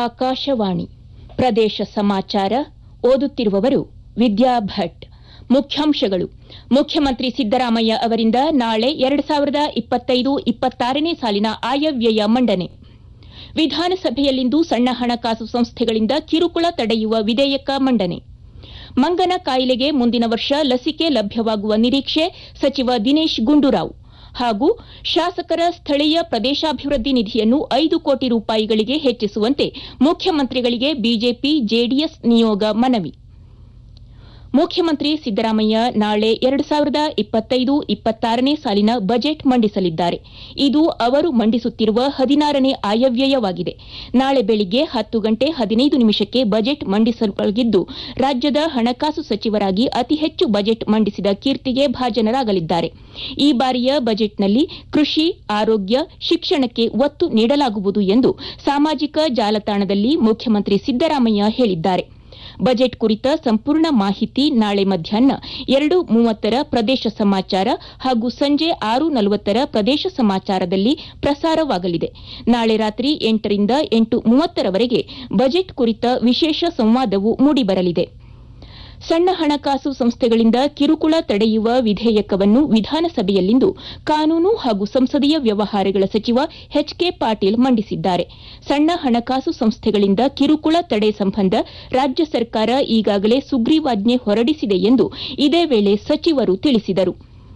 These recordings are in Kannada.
ಆಕಾಶವಾಣಿ ಪ್ರದೇಶ ಸಮಾಚಾರ ಓದುತ್ತಿರುವವರು ವಿದ್ಯಾ ಭಟ್ ಮುಖ್ಯಾಂಶಗಳು ಮುಖ್ಯಮಂತ್ರಿ ಸಿದ್ದರಾಮಯ್ಯ ಅವರಿಂದ ನಾಳೆ ಎರಡು ಸಾವಿರದ ಇಪ್ಪತ್ತೈದು ಇಪ್ಪತ್ತಾರನೇ ಸಾಲಿನ ಆಯವ್ಯಯ ಮಂಡನೆ ವಿಧಾನಸಭೆಯಲ್ಲಿಂದು ಸಣ್ಣ ಹಣಕಾಸು ಸಂಸ್ಥೆಗಳಿಂದ ಕಿರುಕುಳ ತಡೆಯುವ ವಿಧೇಯಕ ಮಂಡನೆ ಮಂಗನ ಕಾಯಿಲೆಗೆ ಮುಂದಿನ ವರ್ಷ ಲಸಿಕೆ ಲಭ್ಯವಾಗುವ ನಿರೀಕ್ಷೆ ಸಚಿವ ದಿನೇಶ್ ಗುಂಡೂರಾವ್ ಹಾಗೂ ಶಾಸಕರ ಸ್ಥಳೀಯ ಪ್ರದೇಶಾಭಿವೃದ್ಧಿ ನಿಧಿಯನ್ನು ಐದು ಕೋಟಿ ರೂಪಾಯಿಗಳಿಗೆ ಹೆಚ್ಚಿಸುವಂತೆ ಮುಖ್ಯಮಂತ್ರಿಗಳಿಗೆ ಬಿಜೆಪಿ ಜೆಡಿಎಸ್ ನಿಯೋಗ ಮನವಿ ಮುಖ್ಯಮಂತ್ರಿ ಸಿದ್ದರಾಮಯ್ಯ ನಾಳೆ ಎರಡು ಸಾವಿರದ ಇಪ್ಪತ್ತೈದು ಇಪ್ಪತ್ತಾರನೇ ಸಾಲಿನ ಬಜೆಟ್ ಮಂಡಿಸಲಿದ್ದಾರೆ ಇದು ಅವರು ಮಂಡಿಸುತ್ತಿರುವ ಹದಿನಾರನೇ ಆಯವ್ಯಯವಾಗಿದೆ ನಾಳೆ ಬೆಳಿಗ್ಗೆ ಹತ್ತು ಗಂಟೆ ಹದಿನೈದು ನಿಮಿಷಕ್ಕೆ ಬಜೆಟ್ ಮಂಡಿಸಲಿದ್ದು ರಾಜ್ಯದ ಹಣಕಾಸು ಸಚಿವರಾಗಿ ಅತಿ ಹೆಚ್ಚು ಬಜೆಟ್ ಮಂಡಿಸಿದ ಕೀರ್ತಿಗೆ ಭಾಜನರಾಗಲಿದ್ದಾರೆ ಈ ಬಾರಿಯ ಬಜೆಟ್ನಲ್ಲಿ ಕೃಷಿ ಆರೋಗ್ಯ ಶಿಕ್ಷಣಕ್ಕೆ ಒತ್ತು ನೀಡಲಾಗುವುದು ಎಂದು ಸಾಮಾಜಿಕ ಜಾಲತಾಣದಲ್ಲಿ ಮುಖ್ಯಮಂತ್ರಿ ಸಿದ್ದರಾಮಯ್ಯ ಹೇಳಿದ್ದಾರೆ ಬಜೆಟ್ ಕುರಿತ ಸಂಪೂರ್ಣ ಮಾಹಿತಿ ನಾಳೆ ಮಧ್ಯಾಹ್ನ ಎರಡು ಮೂವತ್ತರ ಪ್ರದೇಶ ಸಮಾಚಾರ ಹಾಗೂ ಸಂಜೆ ಆರು ನಲವತ್ತರ ಪ್ರದೇಶ ಸಮಾಚಾರದಲ್ಲಿ ಪ್ರಸಾರವಾಗಲಿದೆ ನಾಳೆ ರಾತ್ರಿ ಎಂಟರಿಂದ ಎಂಟು ಮೂವತ್ತರವರೆಗೆ ಬಜೆಟ್ ಕುರಿತ ವಿಶೇಷ ಸಂವಾದವು ಮೂಡಿಬರಲಿದೆ ಸಣ್ಣ ಹಣಕಾಸು ಸಂಸ್ಥೆಗಳಿಂದ ಕಿರುಕುಳ ತಡೆಯುವ ವಿಧೇಯಕವನ್ನು ವಿಧಾನಸಭೆಯಲ್ಲಿಂದು ಕಾನೂನು ಹಾಗೂ ಸಂಸದೀಯ ವ್ಯವಹಾರಗಳ ಸಚಿವ ಎಚ್ ಕೆ ಪಾಟೀಲ್ ಮಂಡಿಸಿದ್ದಾರೆ ಸಣ್ಣ ಹಣಕಾಸು ಸಂಸ್ಥೆಗಳಿಂದ ಕಿರುಕುಳ ತಡೆ ಸಂಬಂಧ ರಾಜ್ಯ ಸರ್ಕಾರ ಈಗಾಗಲೇ ಸುಗ್ರೀವಾಜ್ಞೆ ಹೊರಡಿಸಿದೆ ಎಂದು ಇದೇ ವೇಳೆ ಸಚಿವರು ತಿಳಿಸಿದರು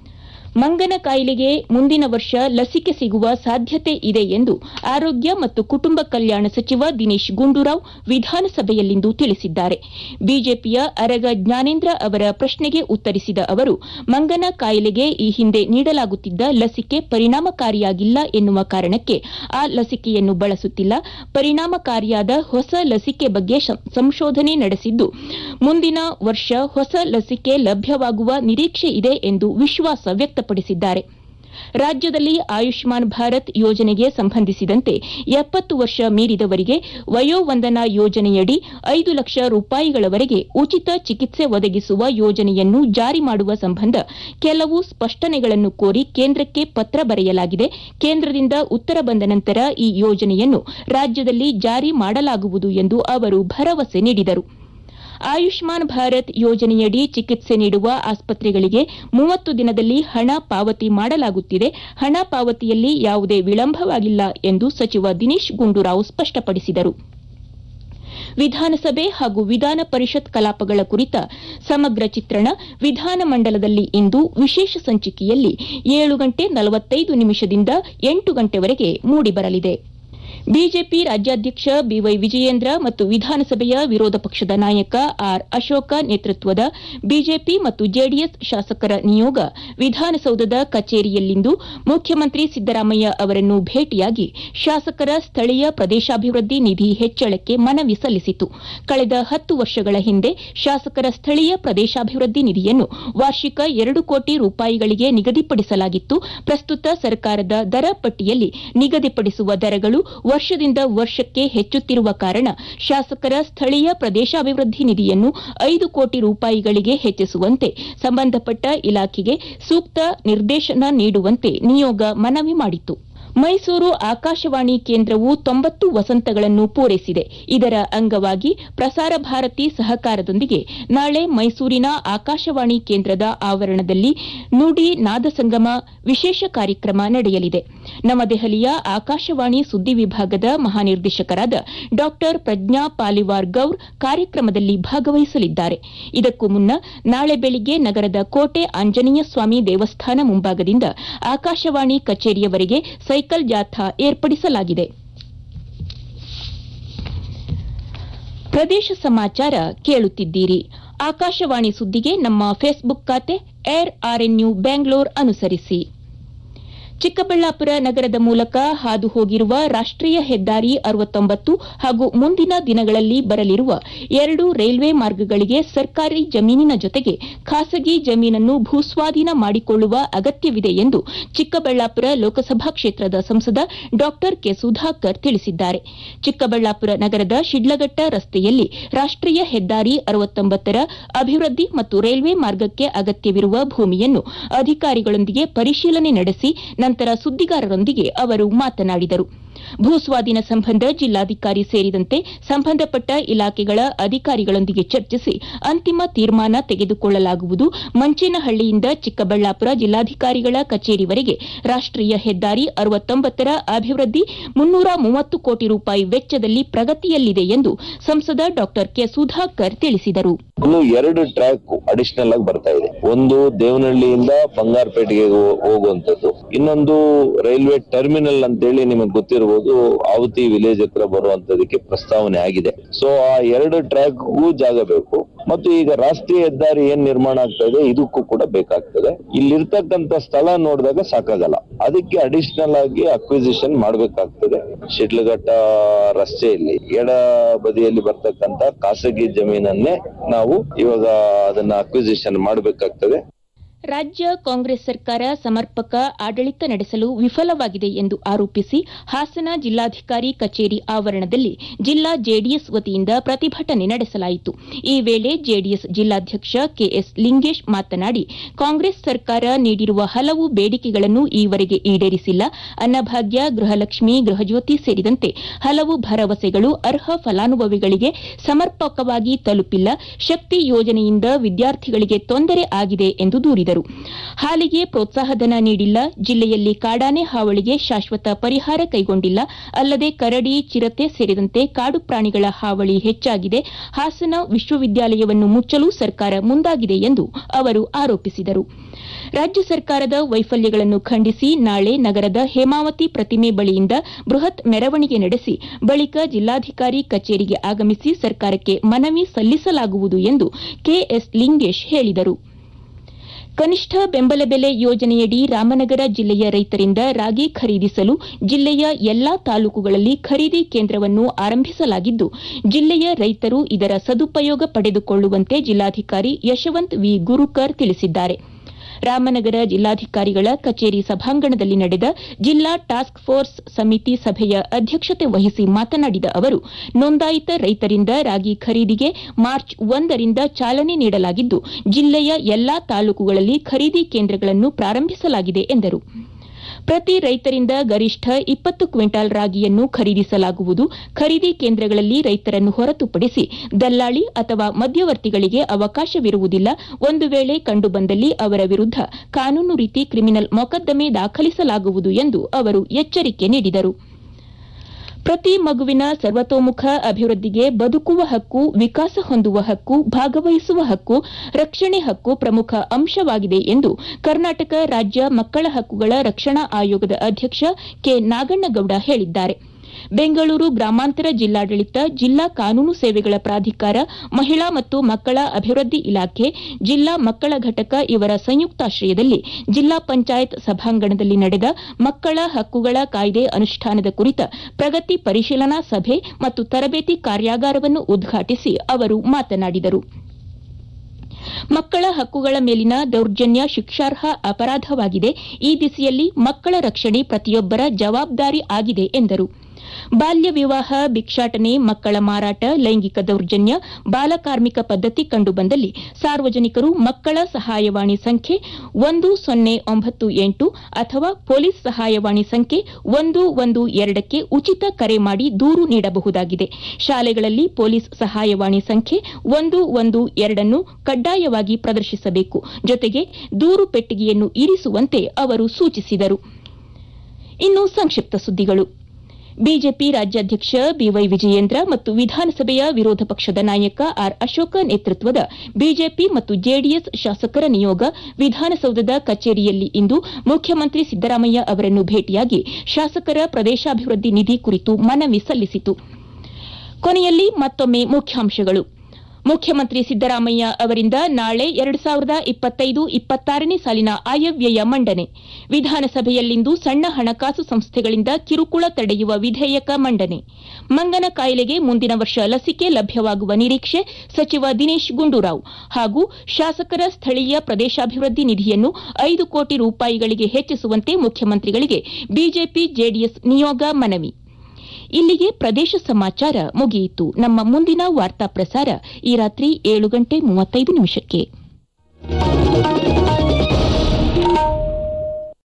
ಮಂಗನ ಕಾಯಿಲೆಗೆ ಮುಂದಿನ ವರ್ಷ ಲಸಿಕೆ ಸಿಗುವ ಸಾಧ್ಯತೆ ಇದೆ ಎಂದು ಆರೋಗ್ಯ ಮತ್ತು ಕುಟುಂಬ ಕಲ್ಯಾಣ ಸಚಿವ ದಿನೇಶ್ ಗುಂಡೂರಾವ್ ವಿಧಾನಸಭೆಯಲ್ಲಿಂದು ತಿಳಿಸಿದ್ದಾರೆ ಬಿಜೆಪಿಯ ಅರಗ ಜ್ಞಾನೇಂದ್ರ ಅವರ ಪ್ರಶ್ನೆಗೆ ಉತ್ತರಿಸಿದ ಅವರು ಮಂಗನ ಕಾಯಿಲೆಗೆ ಈ ಹಿಂದೆ ನೀಡಲಾಗುತ್ತಿದ್ದ ಲಸಿಕೆ ಪರಿಣಾಮಕಾರಿಯಾಗಿಲ್ಲ ಎನ್ನುವ ಕಾರಣಕ್ಕೆ ಆ ಲಸಿಕೆಯನ್ನು ಬಳಸುತ್ತಿಲ್ಲ ಪರಿಣಾಮಕಾರಿಯಾದ ಹೊಸ ಲಸಿಕೆ ಬಗ್ಗೆ ಸಂಶೋಧನೆ ನಡೆಸಿದ್ದು ಮುಂದಿನ ವರ್ಷ ಹೊಸ ಲಸಿಕೆ ಲಭ್ಯವಾಗುವ ನಿರೀಕ್ಷೆ ಇದೆ ಎಂದು ವಿಶ್ವಾಸ ವ್ಯಕ್ತಪಡಿಸಿದ್ದಾರೆ ರಾಜ್ಯದಲ್ಲಿ ಆಯುಷ್ಮಾನ್ ಭಾರತ್ ಯೋಜನೆಗೆ ಸಂಬಂಧಿಸಿದಂತೆ ಎಪ್ಪತ್ತು ವರ್ಷ ಮೀರಿದವರಿಗೆ ವಯೋವಂದನಾ ಯೋಜನೆಯಡಿ ಐದು ಲಕ್ಷ ರೂಪಾಯಿಗಳವರೆಗೆ ಉಚಿತ ಚಿಕಿತ್ಸೆ ಒದಗಿಸುವ ಯೋಜನೆಯನ್ನು ಜಾರಿ ಮಾಡುವ ಸಂಬಂಧ ಕೆಲವು ಸ್ಪಷ್ಟನೆಗಳನ್ನು ಕೋರಿ ಕೇಂದ್ರಕ್ಕೆ ಪತ್ರ ಬರೆಯಲಾಗಿದೆ ಕೇಂದ್ರದಿಂದ ಉತ್ತರ ಬಂದ ನಂತರ ಈ ಯೋಜನೆಯನ್ನು ರಾಜ್ಯದಲ್ಲಿ ಜಾರಿ ಮಾಡಲಾಗುವುದು ಎಂದು ಅವರು ಭರವಸೆ ನೀಡಿದರು ಆಯುಷ್ಮಾನ್ ಭಾರತ್ ಯೋಜನೆಯಡಿ ಚಿಕಿತ್ಸೆ ನೀಡುವ ಆಸ್ಪತ್ರೆಗಳಿಗೆ ಮೂವತ್ತು ದಿನದಲ್ಲಿ ಹಣ ಪಾವತಿ ಮಾಡಲಾಗುತ್ತಿದೆ ಹಣ ಪಾವತಿಯಲ್ಲಿ ಯಾವುದೇ ವಿಳಂಬವಾಗಿಲ್ಲ ಎಂದು ಸಚಿವ ದಿನೇಶ್ ಗುಂಡೂರಾವ್ ಸ್ಪಷ್ಟಪಡಿಸಿದರು ವಿಧಾನಸಭೆ ಹಾಗೂ ವಿಧಾನ ಪರಿಷತ್ ಕಲಾಪಗಳ ಕುರಿತ ಸಮಗ್ರ ಚಿತ್ರಣ ವಿಧಾನಮಂಡಲದಲ್ಲಿ ಇಂದು ವಿಶೇಷ ಸಂಚಿಕೆಯಲ್ಲಿ ಏಳು ಗಂಟೆ ನಲವತ್ತೈದು ನಿಮಿಷದಿಂದ ಎಂಟು ಗಂಟೆವರೆಗೆ ಮೂಡಿಬರಲಿದೆ ಬಿಜೆಪಿ ರಾಜ್ಯಾಧ್ಯಕ್ಷ ಬಿವೈ ವಿಜಯೇಂದ್ರ ಮತ್ತು ವಿಧಾನಸಭೆಯ ವಿರೋಧ ಪಕ್ಷದ ನಾಯಕ ಆರ್ ಅಶೋಕ ನೇತೃತ್ವದ ಬಿಜೆಪಿ ಮತ್ತು ಜೆಡಿಎಸ್ ಶಾಸಕರ ನಿಯೋಗ ವಿಧಾನಸೌಧದ ಕಚೇರಿಯಲ್ಲಿಂದು ಮುಖ್ಯಮಂತ್ರಿ ಸಿದ್ದರಾಮಯ್ಯ ಅವರನ್ನು ಭೇಟಿಯಾಗಿ ಶಾಸಕರ ಸ್ಥಳೀಯ ಪ್ರದೇಶಾಭಿವೃದ್ಧಿ ನಿಧಿ ಹೆಚ್ಚಳಕ್ಕೆ ಮನವಿ ಸಲ್ಲಿಸಿತು ಕಳೆದ ಹತ್ತು ವರ್ಷಗಳ ಹಿಂದೆ ಶಾಸಕರ ಸ್ಥಳೀಯ ಪ್ರದೇಶಾಭಿವೃದ್ಧಿ ನಿಧಿಯನ್ನು ವಾರ್ಷಿಕ ಎರಡು ಕೋಟಿ ರೂಪಾಯಿಗಳಿಗೆ ನಿಗದಿಪಡಿಸಲಾಗಿತ್ತು ಪ್ರಸ್ತುತ ಸರ್ಕಾರದ ದರ ಪಟ್ಟಿಯಲ್ಲಿ ನಿಗದಿಪಡಿಸುವ ದರಗಳು ವರ್ಷದಿಂದ ವರ್ಷಕ್ಕೆ ಹೆಚ್ಚುತ್ತಿರುವ ಕಾರಣ ಶಾಸಕರ ಸ್ಥಳೀಯ ಪ್ರದೇಶಾಭಿವೃದ್ಧಿ ನಿಧಿಯನ್ನು ಐದು ಕೋಟಿ ರೂಪಾಯಿಗಳಿಗೆ ಹೆಚ್ಚಿಸುವಂತೆ ಸಂಬಂಧಪಟ್ಟ ಇಲಾಖೆಗೆ ಸೂಕ್ತ ನಿರ್ದೇಶನ ನೀಡುವಂತೆ ನಿಯೋಗ ಮನವಿ ಮಾಡಿತು ಮೈಸೂರು ಆಕಾಶವಾಣಿ ಕೇಂದ್ರವು ತೊಂಬತ್ತು ವಸಂತಗಳನ್ನು ಪೂರೈಸಿದೆ ಇದರ ಅಂಗವಾಗಿ ಪ್ರಸಾರ ಭಾರತಿ ಸಹಕಾರದೊಂದಿಗೆ ನಾಳೆ ಮೈಸೂರಿನ ಆಕಾಶವಾಣಿ ಕೇಂದ್ರದ ಆವರಣದಲ್ಲಿ ನುಡಿ ನಾದಸಂಗಮ ವಿಶೇಷ ಕಾರ್ಯಕ್ರಮ ನಡೆಯಲಿದೆ ನವದೆಹಲಿಯ ಆಕಾಶವಾಣಿ ಸುದ್ದಿ ವಿಭಾಗದ ಮಹಾನಿರ್ದೇಶಕರಾದ ಡಾ ಪ್ರಜ್ಞಾ ಪಾಲಿವಾರ್ ಗೌರ್ ಕಾರ್ಯಕ್ರಮದಲ್ಲಿ ಭಾಗವಹಿಸಲಿದ್ದಾರೆ ಇದಕ್ಕೂ ಮುನ್ನ ನಾಳೆ ಬೆಳಿಗ್ಗೆ ನಗರದ ಕೋಟೆ ಆಂಜನೇಯ ಸ್ವಾಮಿ ದೇವಸ್ಥಾನ ಮುಂಭಾಗದಿಂದ ಆಕಾಶವಾಣಿ ಕಚೇರಿಯವರೆಗೆ ಸೈಕಲ್ ಜಾಥಾ ಏರ್ಪಡಿಸಲಾಗಿದೆ ಪ್ರದೇಶ ಸಮಾಚಾರ ಕೇಳುತ್ತಿದ್ದೀರಿ ಆಕಾಶವಾಣಿ ಸುದ್ದಿಗೆ ನಮ್ಮ ಫೇಸ್ಬುಕ್ ಖಾತೆ ಏರ್ ಆರ್ಎನ್ಯು ಬ್ಯಾಂಗ್ಳೂರ್ ಅನುಸರಿಸಿ ಚಿಕ್ಕಬಳ್ಳಾಪುರ ನಗರದ ಮೂಲಕ ಹಾದು ಹೋಗಿರುವ ರಾಷ್ಟೀಯ ಹೆದ್ದಾರಿ ಅರವತ್ತೊಂಬತ್ತು ಹಾಗೂ ಮುಂದಿನ ದಿನಗಳಲ್ಲಿ ಬರಲಿರುವ ಎರಡು ರೈಲ್ವೆ ಮಾರ್ಗಗಳಿಗೆ ಸರ್ಕಾರಿ ಜಮೀನಿನ ಜೊತೆಗೆ ಖಾಸಗಿ ಜಮೀನನ್ನು ಭೂಸ್ವಾಧೀನ ಮಾಡಿಕೊಳ್ಳುವ ಅಗತ್ಯವಿದೆ ಎಂದು ಚಿಕ್ಕಬಳ್ಳಾಪುರ ಲೋಕಸಭಾ ಕ್ಷೇತ್ರದ ಸಂಸದ ಡಾ ಕೆ ಸುಧಾಕರ್ ತಿಳಿಸಿದ್ದಾರೆ ಚಿಕ್ಕಬಳ್ಳಾಪುರ ನಗರದ ಶಿಡ್ಲಘಟ್ಟ ರಸ್ತೆಯಲ್ಲಿ ರಾಷ್ಟೀಯ ಹೆದ್ದಾರಿ ಅರವತ್ತೊಂಬತ್ತರ ಅಭಿವೃದ್ಧಿ ಮತ್ತು ರೈಲ್ವೆ ಮಾರ್ಗಕ್ಕೆ ಅಗತ್ಯವಿರುವ ಭೂಮಿಯನ್ನು ಅಧಿಕಾರಿಗಳೊಂದಿಗೆ ಪರಿಶೀಲನೆ ನಡೆಸಿ ನಂತರ ಸುದ್ದಿಗಾರರೊಂದಿಗೆ ಅವರು ಮಾತನಾಡಿದರು ಭೂಸ್ವಾಧೀನ ಸಂಬಂಧ ಜಿಲ್ಲಾಧಿಕಾರಿ ಸೇರಿದಂತೆ ಸಂಬಂಧಪಟ್ಟ ಇಲಾಖೆಗಳ ಅಧಿಕಾರಿಗಳೊಂದಿಗೆ ಚರ್ಚಿಸಿ ಅಂತಿಮ ತೀರ್ಮಾನ ತೆಗೆದುಕೊಳ್ಳಲಾಗುವುದು ಮಂಚೇನಹಳ್ಳಿಯಿಂದ ಚಿಕ್ಕಬಳ್ಳಾಪುರ ಜಿಲ್ಲಾಧಿಕಾರಿಗಳ ಕಚೇರಿವರೆಗೆ ರಾಷ್ಟೀಯ ಹೆದ್ದಾರಿ ಅರವತ್ತೊಂಬತ್ತರ ಅಭಿವೃದ್ಧಿ ಮುನ್ನೂರ ಮೂವತ್ತು ಕೋಟಿ ರೂಪಾಯಿ ವೆಚ್ಚದಲ್ಲಿ ಪ್ರಗತಿಯಲ್ಲಿದೆ ಎಂದು ಸಂಸದ ಡಾ ಕೆ ಸುಧಾಕರ್ ತಿಳಿಸಿದರು ಇನ್ನು ಎರಡು ಟ್ರ್ಯಾಕ್ ಅಡಿಷನಲ್ ಆಗಿ ಬರ್ತಾ ಇದೆ ಒಂದು ದೇವನಹಳ್ಳಿಯಿಂದ ಬಂಗಾರಪೇಟೆಗೆ ಹೋ- ಹೋಗುವಂತದ್ದು ಇನ್ನೊಂದು ರೈಲ್ವೆ ಟರ್ಮಿನಲ್ ಅಂತೇಳಿ ನಿಮಗೆ ಗೊತ್ತಿರಬಹುದು ಆವತಿ ವಿಲೇಜ್ ಹತ್ರ ಬರುವಂತದಕ್ಕೆ ಪ್ರಸ್ತಾವನೆ ಆಗಿದೆ ಸೊ ಆ ಎರಡು ಟ್ರ್ಯಾಕ್ಗೂ ಜಾಗ ಬೇಕು ಮತ್ತು ಈಗ ರಾಷ್ಟ್ರೀಯ ಹೆದ್ದಾರಿ ಏನ್ ನಿರ್ಮಾಣ ಆಗ್ತಾ ಇದೆ ಇದಕ್ಕೂ ಕೂಡ ಬೇಕಾಗ್ತದೆ ಇಲ್ಲಿರ್ತಕ್ಕಂಥ ಸ್ಥಳ ನೋಡಿದಾಗ ಸಾಕಾಗಲ್ಲ ಅದಕ್ಕೆ ಅಡಿಷನಲ್ ಆಗಿ ಅಕ್ವಿಸಿಷನ್ ಮಾಡಬೇಕಾಗ್ತದೆ ಶಿಡ್ಲಘಟ್ಟ ರಸ್ತೆಯಲ್ಲಿ ಎಡ ಬದಿಯಲ್ಲಿ ಬರ್ತಕ್ಕಂಥ ಖಾಸಗಿ ಜಮೀನನ್ನೇ ನಾವು ಇವಾಗ ಅದನ್ನ ಅಕ್ವಿಸಿಷನ್ ಮಾಡಬೇಕಾಗ್ತದೆ ರಾಜ್ಯ ಕಾಂಗ್ರೆಸ್ ಸರ್ಕಾರ ಸಮರ್ಪಕ ಆಡಳಿತ ನಡೆಸಲು ವಿಫಲವಾಗಿದೆ ಎಂದು ಆರೋಪಿಸಿ ಹಾಸನ ಜಿಲ್ಲಾಧಿಕಾರಿ ಕಚೇರಿ ಆವರಣದಲ್ಲಿ ಜಿಲ್ಲಾ ಜೆಡಿಎಸ್ ವತಿಯಿಂದ ಪ್ರತಿಭಟನೆ ನಡೆಸಲಾಯಿತು ಈ ವೇಳೆ ಜೆಡಿಎಸ್ ಜಿಲ್ಲಾಧ್ಯಕ್ಷ ಕೆಎಸ್ ಲಿಂಗೇಶ್ ಮಾತನಾಡಿ ಕಾಂಗ್ರೆಸ್ ಸರ್ಕಾರ ನೀಡಿರುವ ಹಲವು ಬೇಡಿಕೆಗಳನ್ನು ಈವರೆಗೆ ಈಡೇರಿಸಿಲ್ಲ ಅನ್ನಭಾಗ್ಯ ಗೃಹಲಕ್ಷ್ಮಿ ಗೃಹಜ್ಯೋತಿ ಸೇರಿದಂತೆ ಹಲವು ಭರವಸೆಗಳು ಅರ್ಹ ಫಲಾನುಭವಿಗಳಿಗೆ ಸಮರ್ಪಕವಾಗಿ ತಲುಪಿಲ್ಲ ಶಕ್ತಿ ಯೋಜನೆಯಿಂದ ವಿದ್ಯಾರ್ಥಿಗಳಿಗೆ ತೊಂದರೆ ಆಗಿದೆ ಎಂದು ದೂರಿದರು ಹಾಲಿಗೆ ಪ್ರೋತ್ಸಾಹಧನ ನೀಡಿಲ್ಲ ಜಿಲ್ಲೆಯಲ್ಲಿ ಕಾಡಾನೆ ಹಾವಳಿಗೆ ಶಾಶ್ವತ ಪರಿಹಾರ ಕೈಗೊಂಡಿಲ್ಲ ಅಲ್ಲದೆ ಕರಡಿ ಚಿರತೆ ಸೇರಿದಂತೆ ಕಾಡು ಪ್ರಾಣಿಗಳ ಹಾವಳಿ ಹೆಚ್ಚಾಗಿದೆ ಹಾಸನ ವಿಶ್ವವಿದ್ಯಾಲಯವನ್ನು ಮುಚ್ಚಲು ಸರ್ಕಾರ ಮುಂದಾಗಿದೆ ಎಂದು ಅವರು ಆರೋಪಿಸಿದರು ರಾಜ್ಯ ಸರ್ಕಾರದ ವೈಫಲ್ಯಗಳನ್ನು ಖಂಡಿಸಿ ನಾಳೆ ನಗರದ ಹೇಮಾವತಿ ಪ್ರತಿಮೆ ಬಳಿಯಿಂದ ಬೃಹತ್ ಮೆರವಣಿಗೆ ನಡೆಸಿ ಬಳಿಕ ಜಿಲ್ಲಾಧಿಕಾರಿ ಕಚೇರಿಗೆ ಆಗಮಿಸಿ ಸರ್ಕಾರಕ್ಕೆ ಮನವಿ ಸಲ್ಲಿಸಲಾಗುವುದು ಎಂದು ಕೆಎಸ್ ಲಿಂಗೇಶ್ ಹೇಳಿದರು ಕನಿಷ್ಠ ಬೆಂಬಲ ಬೆಲೆ ಯೋಜನೆಯಡಿ ರಾಮನಗರ ಜಿಲ್ಲೆಯ ರೈತರಿಂದ ರಾಗಿ ಖರೀದಿಸಲು ಜಿಲ್ಲೆಯ ಎಲ್ಲಾ ತಾಲೂಕುಗಳಲ್ಲಿ ಖರೀದಿ ಕೇಂದ್ರವನ್ನು ಆರಂಭಿಸಲಾಗಿದ್ದು ಜಿಲ್ಲೆಯ ರೈತರು ಇದರ ಸದುಪಯೋಗ ಪಡೆದುಕೊಳ್ಳುವಂತೆ ಜಿಲ್ಲಾಧಿಕಾರಿ ಯಶವಂತ್ ವಿ ಗುರುಕರ್ ತಿಳಿಸಿದ್ದಾರೆ ರಾಮನಗರ ಜಿಲ್ಲಾಧಿಕಾರಿಗಳ ಕಚೇರಿ ಸಭಾಂಗಣದಲ್ಲಿ ನಡೆದ ಜಿಲ್ಲಾ ಟಾಸ್ಕ್ ಫೋರ್ಸ್ ಸಮಿತಿ ಸಭೆಯ ಅಧ್ಯಕ್ಷತೆ ವಹಿಸಿ ಮಾತನಾಡಿದ ಅವರು ನೋಂದಾಯಿತ ರೈತರಿಂದ ರಾಗಿ ಖರೀದಿಗೆ ಮಾರ್ಚ್ ಒಂದರಿಂದ ಚಾಲನೆ ನೀಡಲಾಗಿದ್ದು ಜಿಲ್ಲೆಯ ಎಲ್ಲಾ ತಾಲೂಕುಗಳಲ್ಲಿ ಖರೀದಿ ಕೇಂದ್ರಗಳನ್ನು ಪ್ರಾರಂಭಿಸಲಾಗಿದೆ ಎಂದರು ಪ್ರತಿ ರೈತರಿಂದ ಗರಿಷ್ಠ ಇಪ್ಪತ್ತು ಕ್ವಿಂಟಾಲ್ ರಾಗಿಯನ್ನು ಖರೀದಿಸಲಾಗುವುದು ಖರೀದಿ ಕೇಂದ್ರಗಳಲ್ಲಿ ರೈತರನ್ನು ಹೊರತುಪಡಿಸಿ ದಲ್ಲಾಳಿ ಅಥವಾ ಮಧ್ಯವರ್ತಿಗಳಿಗೆ ಅವಕಾಶವಿರುವುದಿಲ್ಲ ಒಂದು ವೇಳೆ ಕಂಡುಬಂದಲ್ಲಿ ಅವರ ವಿರುದ್ಧ ಕಾನೂನು ರೀತಿ ಕ್ರಿಮಿನಲ್ ಮೊಕದ್ದಮೆ ದಾಖಲಿಸಲಾಗುವುದು ಎಂದು ಅವರು ಎಚ್ಚರಿಕೆ ನೀಡಿದರು ಪ್ರತಿ ಮಗುವಿನ ಸರ್ವತೋಮುಖ ಅಭಿವೃದ್ಧಿಗೆ ಬದುಕುವ ಹಕ್ಕು ವಿಕಾಸ ಹೊಂದುವ ಹಕ್ಕು ಭಾಗವಹಿಸುವ ಹಕ್ಕು ರಕ್ಷಣೆ ಹಕ್ಕು ಪ್ರಮುಖ ಅಂಶವಾಗಿದೆ ಎಂದು ಕರ್ನಾಟಕ ರಾಜ್ಯ ಮಕ್ಕಳ ಹಕ್ಕುಗಳ ರಕ್ಷಣಾ ಆಯೋಗದ ಅಧ್ಯಕ್ಷ ಕೆ ನಾಗಣ್ಣಗೌಡ ಹೇಳಿದ್ದಾರೆ ಬೆಂಗಳೂರು ಗ್ರಾಮಾಂತರ ಜಿಲ್ಲಾಡಳಿತ ಜಿಲ್ಲಾ ಕಾನೂನು ಸೇವೆಗಳ ಪ್ರಾಧಿಕಾರ ಮಹಿಳಾ ಮತ್ತು ಮಕ್ಕಳ ಅಭಿವೃದ್ಧಿ ಇಲಾಖೆ ಜಿಲ್ಲಾ ಮಕ್ಕಳ ಘಟಕ ಇವರ ಸಂಯುಕ್ತಾಶ್ರಯದಲ್ಲಿ ಜಿಲ್ಲಾ ಪಂಚಾಯತ್ ಸಭಾಂಗಣದಲ್ಲಿ ನಡೆದ ಮಕ್ಕಳ ಹಕ್ಕುಗಳ ಕಾಯ್ದೆ ಅನುಷ್ಠಾನದ ಕುರಿತ ಪ್ರಗತಿ ಪರಿಶೀಲನಾ ಸಭೆ ಮತ್ತು ತರಬೇತಿ ಕಾರ್ಯಾಗಾರವನ್ನು ಉದ್ಘಾಟಿಸಿ ಅವರು ಮಾತನಾಡಿದರು ಮಕ್ಕಳ ಹಕ್ಕುಗಳ ಮೇಲಿನ ದೌರ್ಜನ್ಯ ಶಿಕ್ಷಾರ್ಹ ಅಪರಾಧವಾಗಿದೆ ಈ ದಿಸೆಯಲ್ಲಿ ಮಕ್ಕಳ ರಕ್ಷಣೆ ಪ್ರತಿಯೊಬ್ಬರ ಜವಾಬ್ದಾರಿ ಆಗಿದೆ ಎಂದರು ಬಾಲ್ಯ ವಿವಾಹ ಭಿಕ್ಷಾಟನೆ ಮಕ್ಕಳ ಮಾರಾಟ ಲೈಂಗಿಕ ದೌರ್ಜನ್ಯ ಬಾಲಕಾರ್ಮಿಕ ಪದ್ಧತಿ ಕಂಡುಬಂದಲ್ಲಿ ಸಾರ್ವಜನಿಕರು ಮಕ್ಕಳ ಸಹಾಯವಾಣಿ ಸಂಖ್ಯೆ ಒಂದು ಸೊನ್ನೆ ಒಂಬತ್ತು ಎಂಟು ಅಥವಾ ಪೊಲೀಸ್ ಸಹಾಯವಾಣಿ ಸಂಖ್ಯೆ ಒಂದು ಒಂದು ಎರಡಕ್ಕೆ ಉಚಿತ ಕರೆ ಮಾಡಿ ದೂರು ನೀಡಬಹುದಾಗಿದೆ ಶಾಲೆಗಳಲ್ಲಿ ಪೊಲೀಸ್ ಸಹಾಯವಾಣಿ ಸಂಖ್ಯೆ ಒಂದು ಒಂದು ಎರಡನ್ನು ಕಡ್ಡಾಯವಾಗಿ ಪ್ರದರ್ಶಿಸಬೇಕು ಜೊತೆಗೆ ದೂರು ಪೆಟ್ಟಿಗೆಯನ್ನು ಇರಿಸುವಂತೆ ಅವರು ಸೂಚಿಸಿದರು ಇನ್ನು ಸಂಕ್ಷಿಪ್ತ ಸುದ್ದಿಗಳು ಬಿಜೆಪಿ ರಾಜ್ಯಾಧ್ಯಕ್ಷ ಬಿವೈ ವಿಜಯೇಂದ್ರ ಮತ್ತು ವಿಧಾನಸಭೆಯ ವಿರೋಧ ಪಕ್ಷದ ನಾಯಕ ಆರ್ ಅಶೋಕ ನೇತೃತ್ವದ ಬಿಜೆಪಿ ಮತ್ತು ಜೆಡಿಎಸ್ ಶಾಸಕರ ನಿಯೋಗ ವಿಧಾನಸೌಧದ ಕಚೇರಿಯಲ್ಲಿ ಇಂದು ಮುಖ್ಯಮಂತ್ರಿ ಸಿದ್ದರಾಮಯ್ಯ ಅವರನ್ನು ಭೇಟಿಯಾಗಿ ಶಾಸಕರ ಪ್ರದೇಶಾಭಿವೃದ್ಧಿ ನಿಧಿ ಕುರಿತು ಮನವಿ ಸಲ್ಲಿಸಿತು ಕೊನೆಯಲ್ಲಿ ಮತ್ತೊಮ್ಮೆ ಮುಖ್ಯಾಂಶಗಳು ಮುಖ್ಯಮಂತ್ರಿ ಸಿದ್ದರಾಮಯ್ಯ ಅವರಿಂದ ನಾಳೆ ಎರಡು ಸಾವಿರದ ಇಪ್ಪತ್ತೈದು ಇಪ್ಪತ್ತಾರನೇ ಸಾಲಿನ ಆಯವ್ಯಯ ಮಂಡನೆ ವಿಧಾನಸಭೆಯಲ್ಲಿಂದು ಸಣ್ಣ ಹಣಕಾಸು ಸಂಸ್ಥೆಗಳಿಂದ ಕಿರುಕುಳ ತಡೆಯುವ ವಿಧೇಯಕ ಮಂಡನೆ ಮಂಗನ ಕಾಯಿಲೆಗೆ ಮುಂದಿನ ವರ್ಷ ಲಸಿಕೆ ಲಭ್ಯವಾಗುವ ನಿರೀಕ್ಷೆ ಸಚಿವ ದಿನೇಶ್ ಗುಂಡೂರಾವ್ ಹಾಗೂ ಶಾಸಕರ ಸ್ಥಳೀಯ ಪ್ರದೇಶಾಭಿವೃದ್ಧಿ ನಿಧಿಯನ್ನು ಐದು ಕೋಟಿ ರೂಪಾಯಿಗಳಿಗೆ ಹೆಚ್ಚಿಸುವಂತೆ ಮುಖ್ಯಮಂತ್ರಿಗಳಿಗೆ ಬಿಜೆಪಿ ಜೆಡಿಎಸ್ ನಿಯೋಗ ಮನವಿ ಇಲ್ಲಿಗೆ ಪ್ರದೇಶ ಸಮಾಚಾರ ಮುಗಿಯಿತು ನಮ್ಮ ಮುಂದಿನ ವಾರ್ತಾ ಪ್ರಸಾರ ಈ ರಾತ್ರಿ ಏಳು ಗಂಟೆ ಮೂವತ್ತೈದು ನಿಮಿಷಕ್ಕೆ